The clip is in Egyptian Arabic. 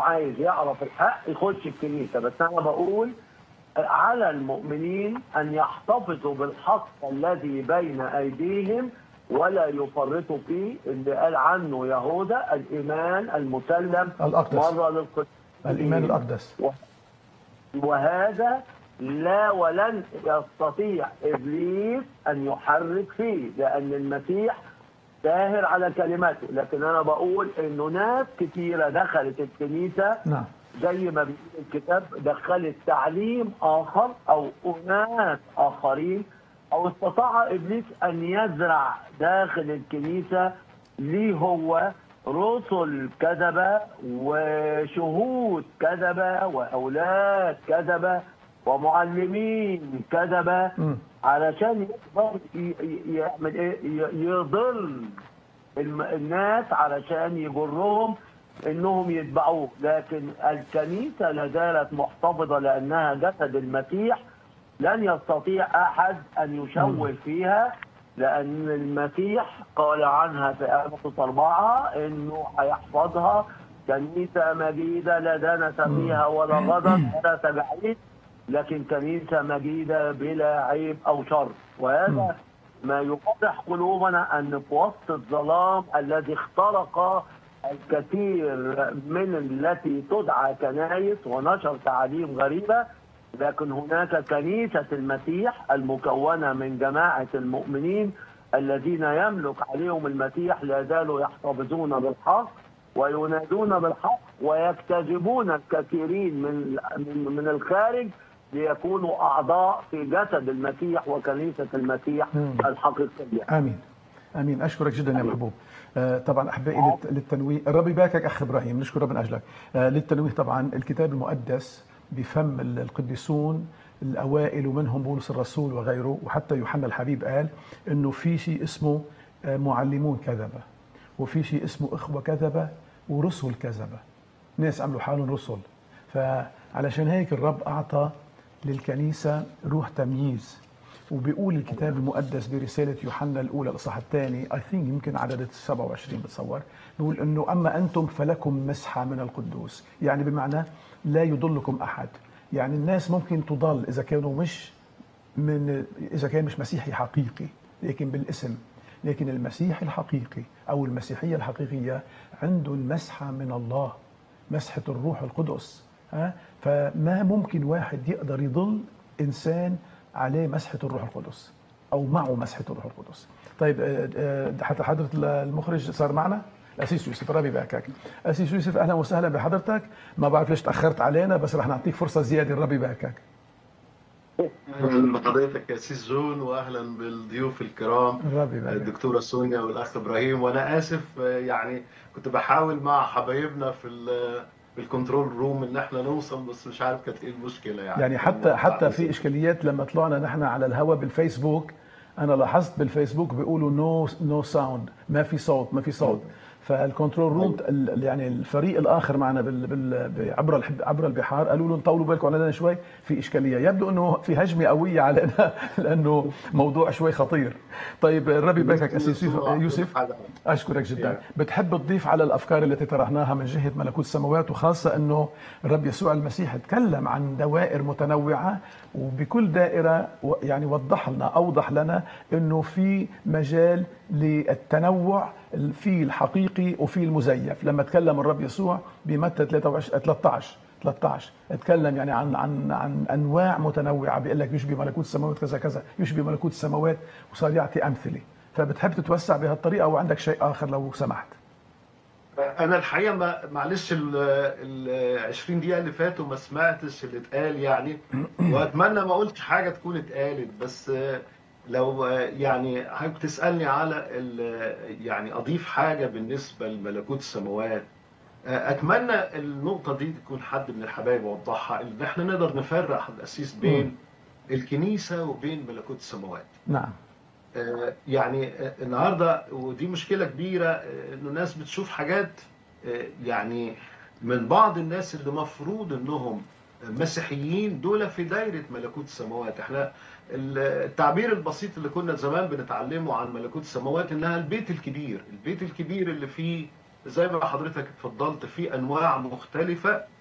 عايز يعرف الحق يخش الكنيسه بس انا بقول على المؤمنين ان يحتفظوا بالحق الذي بين ايديهم ولا يفرطوا فيه اللي قال عنه يهوذا الايمان المسلم الأقدس. مره للقدس الإيمان الأقدس وهذا لا ولن يستطيع ابليس ان يحرك فيه لان المسيح ساهر على كلماته لكن انا بقول انه ناس كثيره دخلت الكنيسه نعم زي ما بيقول الكتاب دخلت تعليم اخر او اناس اخرين او استطاع ابليس ان يزرع داخل الكنيسه ليه هو رسل كذبه وشهود كذبه واولاد كذبه ومعلمين كذبه مم. علشان يقدر ي- ي- يعمل ايه ي- يضل الم- الناس علشان يجرهم انهم يتبعوه لكن الكنيسه لا زالت محتفظه لانها جسد المسيح لن يستطيع احد ان يشوه فيها لان المسيح قال عنها في آية أربعة انه هيحفظها كنيسه مجيده لا دنس فيها ولا غضب ولا تبعيد لكن كنيسه مجيده بلا عيب او شر وهذا ما يوضح قلوبنا ان في وسط الظلام الذي اخترق الكثير من التي تدعى كنايس ونشر تعاليم غريبه لكن هناك كنيسه المسيح المكونه من جماعه المؤمنين الذين يملك عليهم المسيح لا زالوا يحتفظون بالحق وينادون بالحق ويكتجبون الكثيرين من من من الخارج ليكونوا اعضاء في جسد المسيح وكنيسه المسيح مم. الحقيقيه. امين امين اشكرك جدا يا محبوب آه، طبعا احبائي للت- للتنويه الرب يباركك اخ ابراهيم نشكر رب من اجلك آه، للتنويه طبعا الكتاب المقدس بفم ال- القديسون الاوائل ومنهم بولس الرسول وغيره وحتى يوحنا الحبيب قال انه في شيء اسمه آه، معلمون كذبه وفي شيء اسمه اخوه كذبه ورسل كذبه ناس عملوا حالهم رسل فعلشان هيك الرب اعطى للكنيسه روح تمييز وبيقول الكتاب المقدس برسالة يوحنا الأولى الإصحاح الثاني اي ثينك يمكن عدد 27 بتصور بيقول إنه أما أنتم فلكم مسحة من القدوس يعني بمعنى لا يضلكم أحد يعني الناس ممكن تضل إذا كانوا مش من إذا كان مش مسيحي حقيقي لكن بالاسم لكن المسيحي الحقيقي أو المسيحية الحقيقية عنده المسحة من الله مسحة الروح القدس ها فما ممكن واحد يقدر يضل إنسان عليه مسحة الروح القدس أو معه مسحة الروح القدس طيب آه، آه، حتى حضرة المخرج صار معنا أسيس يوسف ربي يباركك أسيس يوسف أهلا وسهلا بحضرتك ما بعرف ليش تأخرت علينا بس رح نعطيك فرصة زيادة ربي يباركك اهلا بحضرتك يا سيس جون واهلا بالضيوف الكرام ربي يباركك الدكتوره سونيا والاخ ابراهيم وانا اسف آه، يعني كنت بحاول مع حبايبنا في ال- في الكنترول روم ان احنا نوصل بس مش عارف كانت ايه المشكله يعني يعني حتى حتى في اشكاليات لما طلعنا نحن على الهواء بالفيسبوك انا لاحظت بالفيسبوك بيقولوا نو نو ساوند ما في صوت ما في صوت فالكنترول روم ال- يعني الفريق الاخر معنا بال بال عبر الحب- عبر البحار قالوا لهم طولوا بالكم علينا شوي في اشكاليه يبدو انه في هجمه قويه علينا لانه موضوع شوي خطير طيب الرب يباركك اسيس يوسف- يوسف اشكرك جدا بتحب تضيف على الافكار التي طرحناها من جهه ملكوت السماوات وخاصه انه الرب يسوع المسيح تكلم عن دوائر متنوعه وبكل دائره و- يعني وضح لنا اوضح لنا انه في مجال للتنوع في الحقيقي وفي المزيف لما تكلم الرب يسوع بمتى 23 13 13 اتكلم يعني عن عن عن انواع متنوعه بيقول لك يشبه ملكوت السماوات كذا كذا يشبه ملكوت السماوات وصار يعطي امثله فبتحب تتوسع بهالطريقه وعندك شيء اخر لو سمحت انا الحقيقه ما معلش ال ال 20 دقيقه اللي فاتوا ما سمعتش اللي اتقال يعني واتمنى ما قلتش حاجه تكون اتقالت بس آه، لو آه، يعني حضرتك تسالني على ال- يعني اضيف حاجه بالنسبه لملكوت السماوات آه، اتمنى النقطه دي تكون حد من الحبايب وضحها ان احنا نقدر نفرق الاسيس بين الكنيسه وبين ملكوت السماوات نعم آه، يعني آه، النهارده ودي مشكله كبيره آه، انه الناس بتشوف حاجات آه، يعني من بعض الناس اللي مفروض انهم مسيحيين دول في دايره ملكوت السماوات احنا التعبير البسيط اللي كنا زمان بنتعلمه عن ملكوت السماوات انها البيت الكبير البيت الكبير اللي فيه زي ما حضرتك اتفضلت في انواع مختلفه